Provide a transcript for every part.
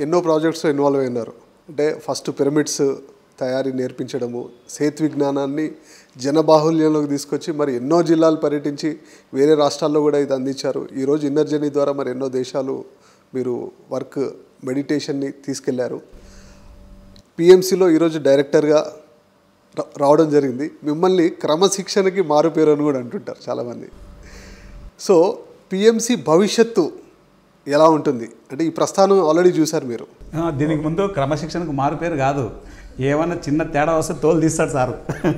ఎన్నో projects involve అయినారు అంటే ఫస్ట్ పిరమిడ్స్ తయారీ నేర్పించడము సేతు విజ్ఞానాన్ని జనబాహుల్యంలోకి తీసుకొచ్చి మరి ఎన్నో జిల్లాలు పర్యటించి వేరే రాష్ట్రాల్లో కూడా ఇది అందించారు ఈరోజు ఇన్నర్ జర్నీ ద్వారా మరి ఎన్నో దేశాలు మీరు వర్క్ మెడిటేషన్ని తీసుకెళ్లారు పిఎంసిలో ఈరోజు డైరెక్టర్గా రా- రావడం జరిగింది మిమ్మల్ని క్రమశిక్షణకి మారుపేరు అని కూడా అంటుంటారు చాలామంది సో పిఎంసి భవిష్యత్తు ఎలా ఉంటుంది అంటే ఈ ప్రస్థానం ఆల్రెడీ చూశారు మీరు ఆ, దీనికి ముందు క్రమశిక్షణకు మారు పేరు కాదు ఏమన్నా చిన్న తేడా వస్తే తోలు తీస్తాడు సారు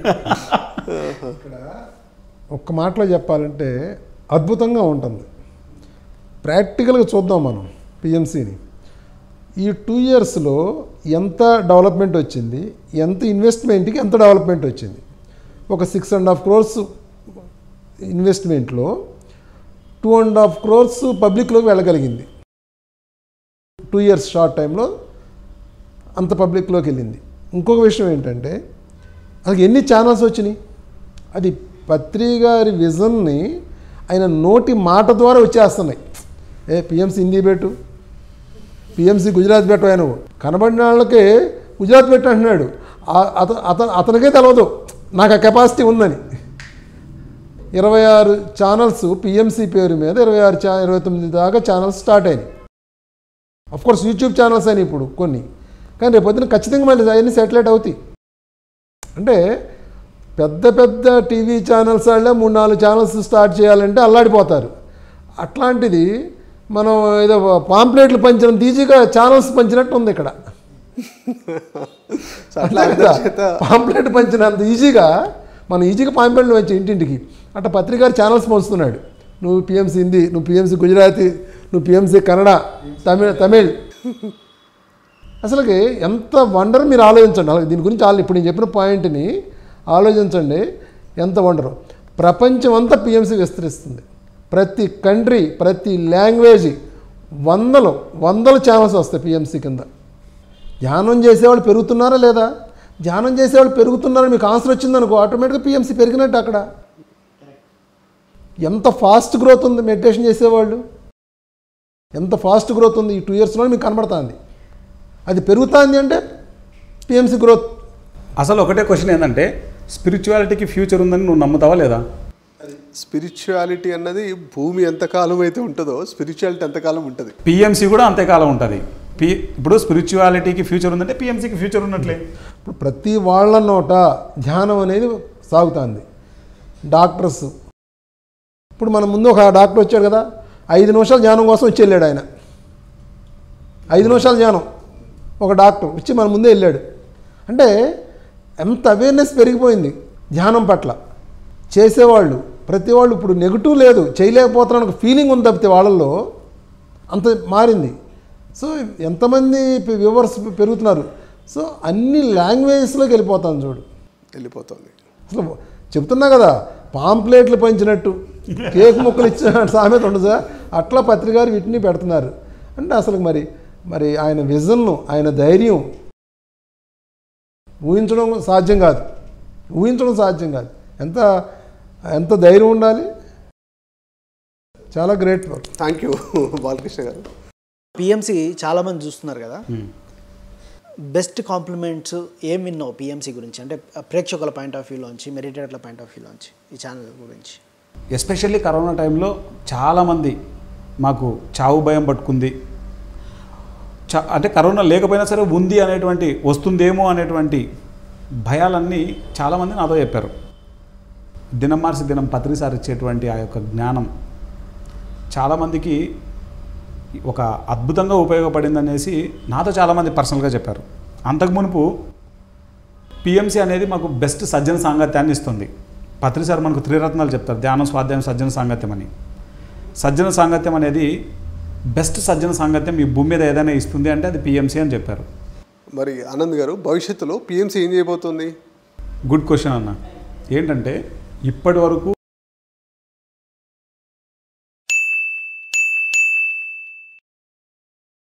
ఒక్క మాటలో చెప్పాలంటే అద్భుతంగా ఉంటుంది ప్రాక్టికల్గా చూద్దాం మనం పిఎంసిని ఈ టూ ఇయర్స్లో ఎంత డెవలప్మెంట్ వచ్చింది ఎంత ఇన్వెస్ట్మెంట్కి ఎంత డెవలప్మెంట్ వచ్చింది ఒక సిక్స్ అండ్ హాఫ్ క్రోర్స్ ఇన్వెస్ట్మెంట్లో టూ అండ్ హాఫ్ క్రోర్స్ పబ్లిక్లోకి వెళ్ళగలిగింది టూ ఇయర్స్ షార్ట్ టైంలో అంత పబ్లిక్లోకి వెళ్ళింది ఇంకొక విషయం ఏంటంటే అది ఎన్ని ఛానల్స్ వచ్చినాయి అది పత్రి గారి విజన్ని ఆయన నోటి మాట ద్వారా వచ్చేస్తున్నాయి ఏ పిఎంసి హిందీ పెట్టు పిఎంసి గుజరాత్ పెట్టు ఆయన కనబడిన వాళ్ళకి గుజరాత్ పెట్టు అంటున్నాడు ఆ- అత అత అతనికే తెలియదు నాకు ఆ కెపాసిటీ ఉందని ఇరవై ఆరు ఛానల్స్ పిఎంసి పేరు మీద ఇరవై ఆరు ఛా ఇరవై తొమ్మిది దాకా ఛానల్స్ స్టార్ట్ అయినాయి అఫ్ కోర్స్ యూట్యూబ్ ఛానల్స్ అయినాయి ఇప్పుడు కొన్ని కానీ రేపు పొద్దున ఖచ్చితంగా మళ్ళీ అవన్నీ సెటిలైట్ అవుతాయి అంటే పెద్ద పెద్ద టీవీ ఛానల్స్ వాళ్ళే మూడు నాలుగు ఛానల్స్ స్టార్ట్ చేయాలంటే అల్లాడిపోతారు అట్లాంటిది మనం ఏదో పాంప్లెట్లు పంచినంత ఈజీగా ఛానల్స్ పంచినట్టు ఉంది ఇక్కడ సో అట్లా అట్లా అందరి చేత పాంప్లెట్ పంచినంత ఈజీగా మనం ఈజీగా పాంప్లెట్లు పంచి ఇంటింటికి అట్లా పత్రికారు ఛానల్స్ పంచుతున్నాడు నువ్వు పిఎంసి హిందీ నువ్వు పిఎంసి గుజరాతీ నువ్వు పిఎంసి కన్నడ తమిళ తమిళ్ అసలుకి ఎంత వండర్ మీరు ఆలోచించండి అలాగే దీని గురించి ఆలో ఇప్పుడు నేను చెప్పిన పాయింట్ని ఆలోచించండి ఎంత వండరు ప్రపంచం అంతా పిఎంసి విస్తరిస్తుంది ప్రతి కంట్రీ ప్రతి లాంగ్వేజ్ వందలు వందల ఛానల్స్ వస్తాయి పిఎంసి కింద ధ్యానం చేసేవాళ్ళు పెరుగుతున్నారా లేదా ధ్యానం చేసేవాళ్ళు పెరుగుతున్నారని మీకు ఆన్సర్ వచ్చిందనుకో ఆటోమేటిక్గా పిఎంసి పెరిగినట్టు అక్కడ ఎంత ఫాస్ట్ గ్రోత్ ఉంది మెడిటేషన్ చేసేవాళ్ళు ఎంత ఫాస్ట్ గ్రోత్ ఉంది ఈ టూ ఇయర్స్లో మీకు కనబడుతుంది అది పెరుగుతుంది అంటే పిఎంసి గ్రోత్ అసలు ఒకటే క్వశ్చన్ ఏంటంటే స్పిరిచువాలిటీకి ఫ్యూచర్ ఉందని నువ్వు నమ్ముతావా లేదా స్పిరిచువాలిటీ అన్నది భూమి ఎంతకాలం అయితే ఉంటుందో స్పిరిచువాలిటీ ఎంతకాలం ఉంటుంది పిఎంసి కూడా అంతేకాలం ఉంటుంది పి ఇప్పుడు స్పిరిచువాలిటీకి ఫ్యూచర్ ఉందంటే పిఎంసికి ఫ్యూచర్ ఉన్నట్లే ఇప్పుడు ప్రతి వాళ్ళ నోట ధ్యానం అనేది సాగుతుంది డాక్టర్స్ ఇప్పుడు మన ముందు ఒక డాక్టర్ వచ్చాడు కదా ఐదు నిమిషాలు ధ్యానం కోసం వచ్చి వెళ్ళాడు ఆయన ఐదు నిమిషాలు ధ్యానం ఒక డాక్టర్ వచ్చి మన ముందే వెళ్ళాడు అంటే ఎంత అవేర్నెస్ పెరిగిపోయింది ధ్యానం పట్ల చేసేవాళ్ళు ప్రతి వాళ్ళు ఇప్పుడు నెగిటివ్ లేదు చేయలేకపోతున్నాను ఒక ఫీలింగ్ ఉంది తప్పితే వాళ్ళల్లో అంత మారింది సో ఎంతమంది వ్యూవర్స్ పెరుగుతున్నారు సో అన్ని లాంగ్వేజెస్లోకి వెళ్ళిపోతాను చూడు వెళ్ళిపోతుంది అసలు చెప్తున్నా కదా పాంప్లెట్లు పంచినట్టు కేక్ ముక్కలు ఇచ్చిన సామెత ఉండదు సార్ అట్లా పత్రికారు వీటిని పెడుతున్నారు అంటే అసలు మరి మరి ఆయన విజన్ను ఆయన ధైర్యం ఊహించడం సాధ్యం కాదు ఊహించడం సాధ్యం కాదు ఎంత ఎంత ధైర్యం ఉండాలి చాలా great work thank you Balakrishna garu PMC చాలామంది చూస్తున్నారు కదా బెస్ట్ కాంప్లిమెంట్స్ ఏం విన్నావు పిఎంసి గురించి అంటే ప్రేక్షకుల పాయింట్ ఆఫ్ వ్యూలోంచి మెడిటేటర్ల పాయింట్ ఆఫ్ వ్యూలోంచి ఈ ఛానల్ గురించి ఎస్పెషల్లీ కరోనా టైంలో చాలామంది మాకు చావు భయం పట్టుకుంది చా అంటే కరోనా లేకపోయినా సరే ఉంది అనేటువంటి వస్తుందేమో అనేటువంటి భయాలన్నీ చాలామంది నాతో చెప్పారు దినం మార్చి దినం పత్రిసారి ఇచ్చేటువంటి ఆ యొక్క జ్ఞానం చాలామందికి ఒక అద్భుతంగా ఉపయోగపడింది అనేసి నాతో చాలామంది పర్సనల్గా చెప్పారు అంతకు మునుపు పిఎంసి అనేది మాకు బెస్ట్ సజ్జన సాంగత్యాన్ని ఇస్తుంది పత్రి సార్ మనకు త్రిరత్నాలు చెప్తారు ధ్యానం స్వాధ్యాయం సజ్జన సాంగత్యం అని సజ్జన సాంగత్యం అనేది బెస్ట్ సజ్జన సాంగత్యం ఈ భూమి మీద ఏదైనా ఇస్తుంది అంటే అది పిఎంసి అని చెప్పారు మరి ఆనంద్ గారు భవిష్యత్తులో పిఎంసీ ఏం చేయబోతుంది గుడ్ క్వశ్చన్ అన్న ఏంటంటే ఇప్పటి వరకు